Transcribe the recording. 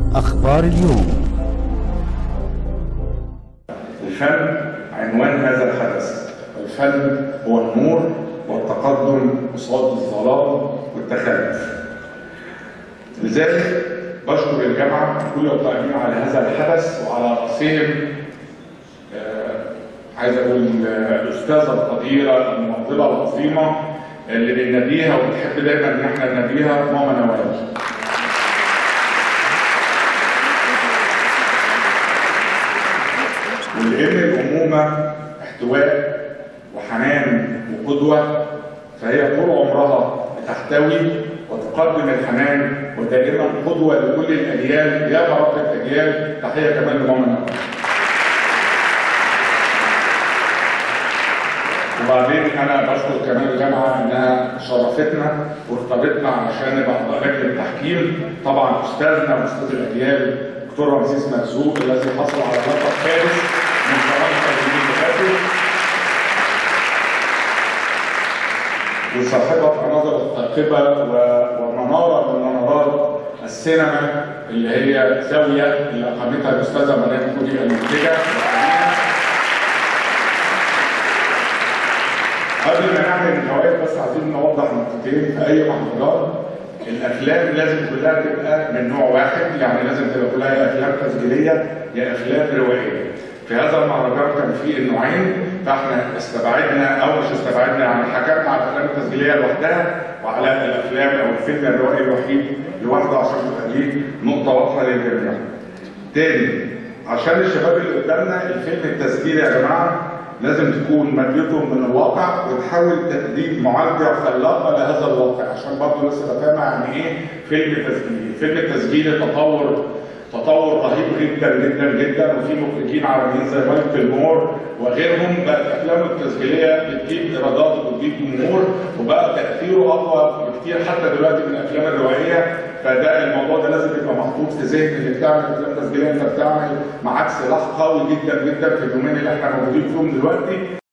أخبار اليوم الفن عنوان هذا الحدث الفن هو النور والتقدم قصاد الظلام والتخلف لذلك بشكر الجامعة كل القائمين على هذا الحدث وعلى رأسهم آه، عايز أقول آه، الأستاذة القديرة المنظمة العظيمة اللي بنناديها وبتحب دايما إن احنا نناديها ماما نوال. ولأن الأمومة احتواء وحنان وقدوة فهي طول عمرها بتحتوي وتقدم الحنان ودائما قدوة لكل الأجيال يا رب الأجيال تحية كمان لماما نوال. وبعدين انا بشكر كمان الجامعه انها شرفتنا واختارتنا عشان نبقى اعضاء لجنه التحكيم طبعا استاذنا واستاذ الاجيال دكتور رمسيس مرزوق الذي حصل على لقب فارس من قناه التلفزيون اللي وصاحبه مناظر الثاقبه و- ومناره من منارات السينما اللي هي زاويه اللي اقامتها الاستاذه مريم كودي المنتجه قبل ما نعمل الجوائز بس عايزين نوضح نقطتين في اي مهرجان الافلام لازم كلها تبقى من نوع واحد يعني لازم تبقى كلها يا افلام تسجيليه يا افلام روائيه في هذا المهرجان كان فيه النوعين فاحنا استبعدنا او مش استبعدنا يعني حكمنا على الافلام التسجيليه لوحدها وعلى الافلام او الفيلم الروائي الوحيد لوحده عشان تبقى دي نقطه واضحه للجميع. تاني عشان الشباب اللي قدامنا الفيلم التسجيلي يا جماعه لازم تكون مادته من الواقع وتحاول تقديم معالجه خلاقه لهذا الواقع عشان برضه الناس تبقى فاهمه يعني ايه فيلم تسجيلي، الفيلم التسجيلي تطور تطور رهيب جدا جدا جدا وفي مخرجين عالميين زي مايكل مور وغيرهم بقت افلامه التسجيليه بتجيب ايرادات وبتجيب جمهور وبقى تاثيره اقوى بكتير حتى دلوقتي من الافلام الروائيه فده الموضوع ده لازم يبقى محطوط في ذهن اللي بتعمل افلام تسجيليه انت بتعمل معاك سلاح قوي جدا جدا في اليومين اللي احنا موجودين فيهم دلوقتي